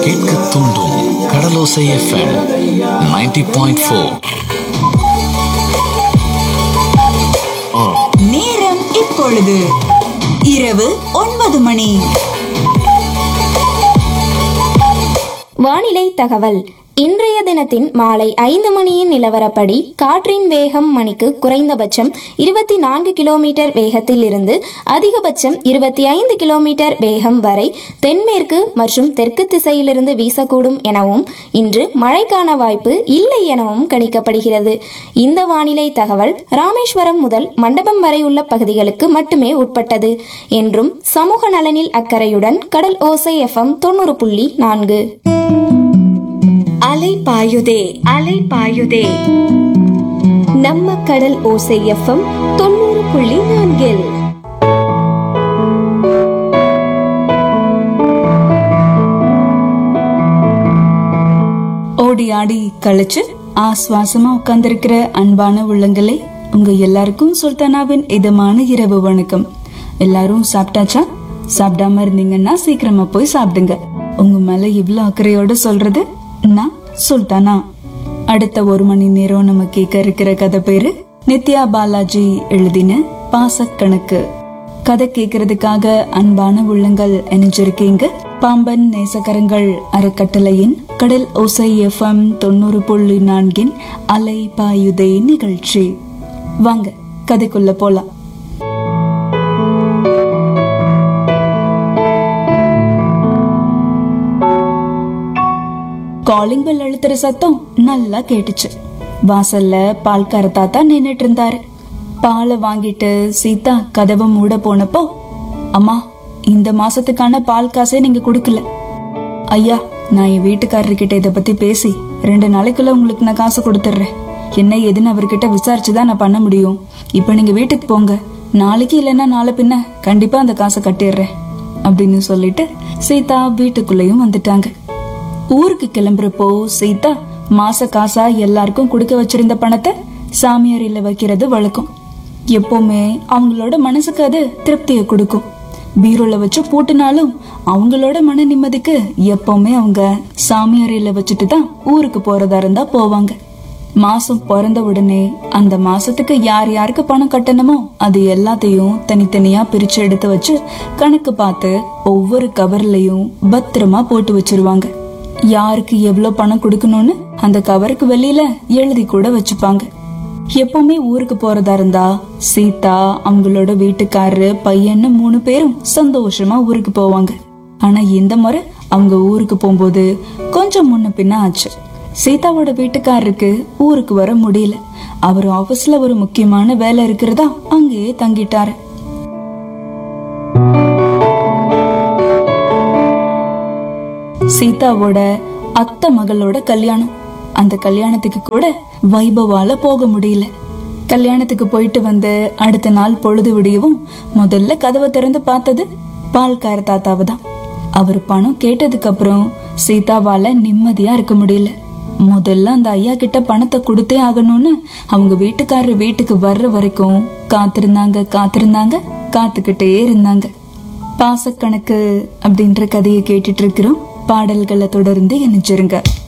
கேட்க தூண்டும் கடலோசை FM 90.4 point four நேரம் இப்பொழுது இரவு ஒன்பது மணி வானிலை தகவல் இன்றைய தினத்தின் மாலை ஐந்து மணியின் நிலவரப்படி காற்றின் வேகம் மணிக்கு குறைந்தபட்சம் இருபத்தி நான்கு கிலோமீட்டர் வேகத்தில் இருந்து அதிகபட்சம் இருபத்தி ஐந்து கிலோமீட்டர் வேகம் வரை தென்மேற்கு மற்றும் தெற்கு திசையிலிருந்து வீசக்கூடும் எனவும் இன்று மழைக்கான வாய்ப்பு இல்லை எனவும் கணிக்கப்படுகிறது இந்த வானிலை தகவல் ராமேஸ்வரம் முதல் மண்டபம் வரை உள்ள பகுதிகளுக்கு மட்டுமே உட்பட்டது என்றும் சமூக நலனில் அக்கறையுடன் கடல் ஓசை எஃப்எம் தொண்ணூறு புள்ளி நான்கு அலை பாயுதே அலை பாயுதே நம்ம கடல் ஓசை எஃப்எம் தொண்ணூறு புள்ளி நான்கில் ஓடி ஆடி கழிச்சு ஆஸ்வாசமா உட்கார்ந்திருக்கிற அன்பான உள்ளங்களே உங்க எல்லாருக்கும் சுல்தானாவின் இதமான இரவு வணக்கம் எல்லாரும் சாப்பிட்டாச்சா சாப்பிடாம இருந்தீங்கன்னா சீக்கிரமா போய் சாப்பிடுங்க உங்க மேல இவ்ளோ அக்கறையோட சொல்றது நான் சுல்தானா அடுத்த ஒரு மணி நேரம் நம்ம கேட்க இருக்கிற கதை பேரு நித்யா பாலாஜி எழுதின பாசக்கணக்கு கதை கேட்கறதுக்காக அன்பான உள்ளங்கள் இணைஞ்சிருக்கீங்க பாம்பன் நேசகரங்கள் அறக்கட்டளையின் கடல் ஓசை எஃப்எம் தொண்ணூறு புள்ளி நான்கின் அலை பாயுதை நிகழ்ச்சி வாங்க கதைக்குள்ள போலாம் காலிங் பெல் அழுத்துற சத்தம் நல்லா கேட்டுச்சு வாசல்ல பால்கார தாத்தா நின்னுட்டு இருந்தாரு பாலை வாங்கிட்டு சீதா கதவை மூட போனப்போ அம்மா இந்த மாசத்துக்கான பால் காசே நீங்க கொடுக்கல ஐயா நான் என் வீட்டுக்காரர்கிட்ட இத பத்தி பேசி ரெண்டு நாளைக்குள்ள உங்களுக்கு நான் காசு கொடுத்துட்றேன் என்ன ஏதுன்னு அவர்கிட்ட விசாரிச்சுதான் நான் பண்ண முடியும் இப்ப நீங்க வீட்டுக்கு போங்க நாளைக்கு இல்லைன்னா நாளை பின்ன கண்டிப்பா அந்த காசை கட்டிடுறேன் அப்படின்னு சொல்லிட்டு சீதா வீட்டுக்குள்ளேயும் வந்துட்டாங்க ஊருக்கு கிளம்புறப்போ சீதா மாச காசா எல்லாருக்கும் கொடுக்க வச்சிருந்த பணத்தை சாமியாரில வைக்கிறது வழக்கம் எப்பவுமே அவங்களோட மனசுக்கு அது திருப்தியை கொடுக்கும் பீரோல வச்சு பூட்டினாலும் அவங்களோட மன நிம்மதிக்கு எப்பவுமே அவங்க சாமியாரில வச்சுட்டு தான் ஊருக்கு போறதா இருந்தா போவாங்க மாசம் பிறந்த உடனே அந்த மாசத்துக்கு யார் யாருக்கு பணம் கட்டணுமோ அது எல்லாத்தையும் தனித்தனியா பிரிச்சு எடுத்து வச்சு கணக்கு பார்த்து ஒவ்வொரு கவர்லயும் பத்திரமா போட்டு வச்சிருவாங்க யாருக்கு எவ்வளவு பணம் கொடுக்கணும்னு அந்த கவருக்கு வெளியில எழுதி கூட வச்சுப்பாங்க எப்பவுமே ஊருக்கு போறதா இருந்தா சீதா அவங்களோட வீட்டுக்காரரு பையன்னு மூணு பேரும் சந்தோஷமா ஊருக்கு போவாங்க ஆனா இந்த முறை அவங்க ஊருக்கு போகும்போது கொஞ்சம் முன்ன பின்ன ஆச்சு சீதாவோட வீட்டுக்காரருக்கு ஊருக்கு வர முடியல அவர் ஆபீஸ்ல ஒரு முக்கியமான வேலை இருக்கிறதா அங்கேயே தங்கிட்டாரு சீதாவோட அத்தை மகளோட கல்யாணம் அந்த கல்யாணத்துக்கு கூட வைபவால போக முடியல கல்யாணத்துக்கு போயிட்டு வந்து அடுத்த நாள் பொழுது விடியவும் முதல்ல கதவை திறந்து பார்த்தது பால்கார தாத்தாவை தான் அவர் பணம் கேட்டதுக்கு அப்புறம் சீதாவால நிம்மதியா இருக்க முடியல முதல்ல அந்த ஐயா கிட்ட பணத்தை கொடுத்தே ஆகணும்னு அவங்க வீட்டுக்காரர் வீட்டுக்கு வர்ற வரைக்கும் காத்திருந்தாங்க காத்திருந்தாங்க காத்துக்கிட்டே இருந்தாங்க பாசக்கணக்கு அப்படின்ற கதையை கேட்டுட்டு இருக்கிறோம் பாடல்களை தொடர்ந்து இணைச்சிருங்க